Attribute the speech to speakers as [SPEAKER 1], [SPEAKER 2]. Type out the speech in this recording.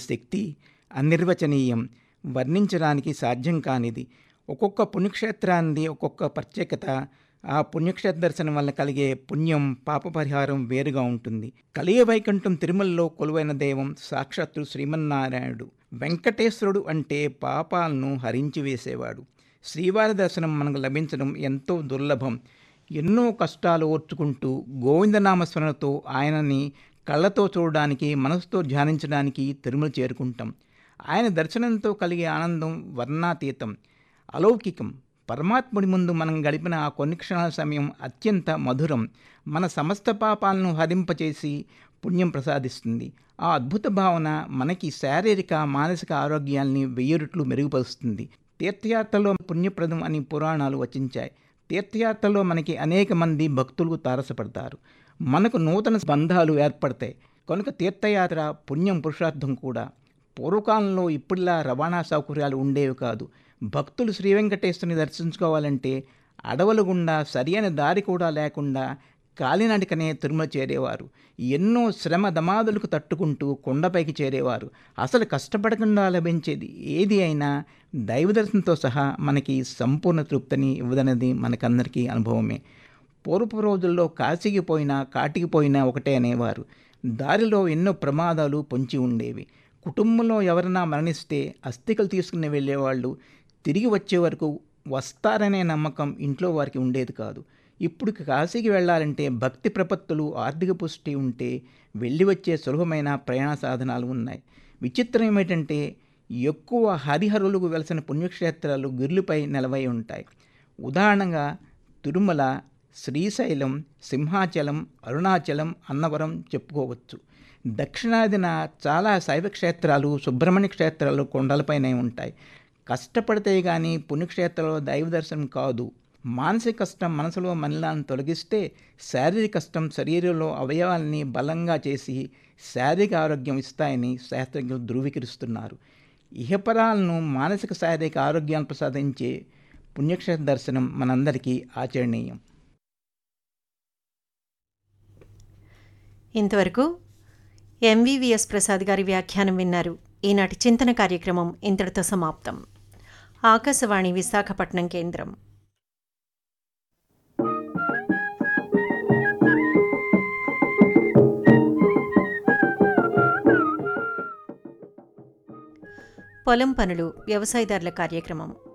[SPEAKER 1] శక్తి అనిర్వచనీయం వర్ణించడానికి సాధ్యం కానిది ఒక్కొక్క పుణ్యక్షేత్రాన్ని ఒక్కొక్క ప్రత్యేకత ఆ పుణ్యక్షేత్ర దర్శనం వల్ల కలిగే పుణ్యం పాప పరిహారం వేరుగా ఉంటుంది కలియ వైకుంఠం తిరుమలలో కొలువైన దైవం సాక్షాత్తు శ్రీమన్నారాయణుడు వెంకటేశ్వరుడు అంటే పాపాలను హరించి వేసేవాడు శ్రీవారి దర్శనం మనకు లభించడం ఎంతో దుర్లభం ఎన్నో కష్టాలు ఓర్చుకుంటూ గోవిందనామస్మరణతో ఆయనని కళ్ళతో చూడడానికి మనసుతో ధ్యానించడానికి తిరుమల చేరుకుంటాం ఆయన దర్శనంతో కలిగే ఆనందం వర్ణాతీతం అలౌకికం పరమాత్ముడి ముందు మనం గడిపిన ఆ కొన్ని క్షణాల సమయం అత్యంత మధురం మన సమస్త పాపాలను హరింపచేసి పుణ్యం ప్రసాదిస్తుంది ఆ అద్భుత భావన మనకి శారీరక మానసిక ఆరోగ్యాల్ని వెయ్యి రెట్లు మెరుగుపరుస్తుంది తీర్థయాత్రలో పుణ్యప్రదం అని పురాణాలు వచించాయి తీర్థయాత్రలో మనకి అనేక మంది భక్తులు తారసపడతారు మనకు నూతన బంధాలు ఏర్పడతాయి కనుక తీర్థయాత్ర పుణ్యం పురుషార్థం కూడా పూర్వకాలంలో ఇప్పుడులా రవాణా సౌకర్యాలు ఉండేవి కాదు భక్తులు శ్రీ వెంకటేశ్వరుని దర్శించుకోవాలంటే అడవుల గుండా సరియైన దారి కూడా లేకుండా కాలినడికనే తిరుమల చేరేవారు ఎన్నో శ్రమ దమాదులకు తట్టుకుంటూ కొండపైకి చేరేవారు అసలు కష్టపడకుండా లభించేది ఏది అయినా దైవ దర్శనంతో సహా మనకి సంపూర్ణ తృప్తిని ఇవ్వదనేది మనకందరికీ అనుభవమే పూర్వపు రోజుల్లో కాశీకి పోయినా కాటికి పోయినా ఒకటే అనేవారు దారిలో ఎన్నో ప్రమాదాలు పొంచి ఉండేవి కుటుంబంలో ఎవరైనా మరణిస్తే అస్థికలు తీసుకుని వెళ్ళేవాళ్ళు తిరిగి వచ్చే వరకు వస్తారనే నమ్మకం ఇంట్లో వారికి ఉండేది కాదు ఇప్పుడు కాశీకి వెళ్ళాలంటే భక్తి ప్రపత్తులు ఆర్థిక పుష్టి ఉంటే వెళ్ళి వచ్చే సులభమైన ప్రయాణ సాధనాలు ఉన్నాయి విచిత్రం ఏమిటంటే ఎక్కువ హరిహరులకు వెలసిన పుణ్యక్షేత్రాలు గిర్లుపై నిలవై ఉంటాయి ఉదాహరణగా తిరుమల శ్రీశైలం సింహాచలం అరుణాచలం అన్నవరం చెప్పుకోవచ్చు దక్షిణాదిన చాలా శైవ క్షేత్రాలు సుబ్రహ్మణ్య క్షేత్రాలు కొండలపైనే ఉంటాయి కష్టపడితే కానీ పుణ్యక్షేత్రంలో దైవ దర్శనం కాదు మానసిక కష్టం మనసులో మలినాలను తొలగిస్తే శారీరక కష్టం శరీరంలో అవయవాల్ని బలంగా చేసి శారీరక ఆరోగ్యం ఇస్తాయని శాస్త్రజ్ఞులు ధృవీకరిస్తున్నారు ఇహపరాలను మానసిక శారీరక ఆరోగ్యాన్ని ప్రసాదించే పుణ్యక్షేత్ర దర్శనం మనందరికీ ఆచరణీయం
[SPEAKER 2] ఇంతవరకు ఎంవివిఎస్ ప్రసాద్ గారి వ్యాఖ్యానం విన్నారు ఈనాటి చింతన కార్యక్రమం ఇంతటితో సమాప్తం ఆకాశవాణి విశాఖపట్నం కేంద్రం పొలం పనులు వ్యవసాయదారుల కార్యక్రమం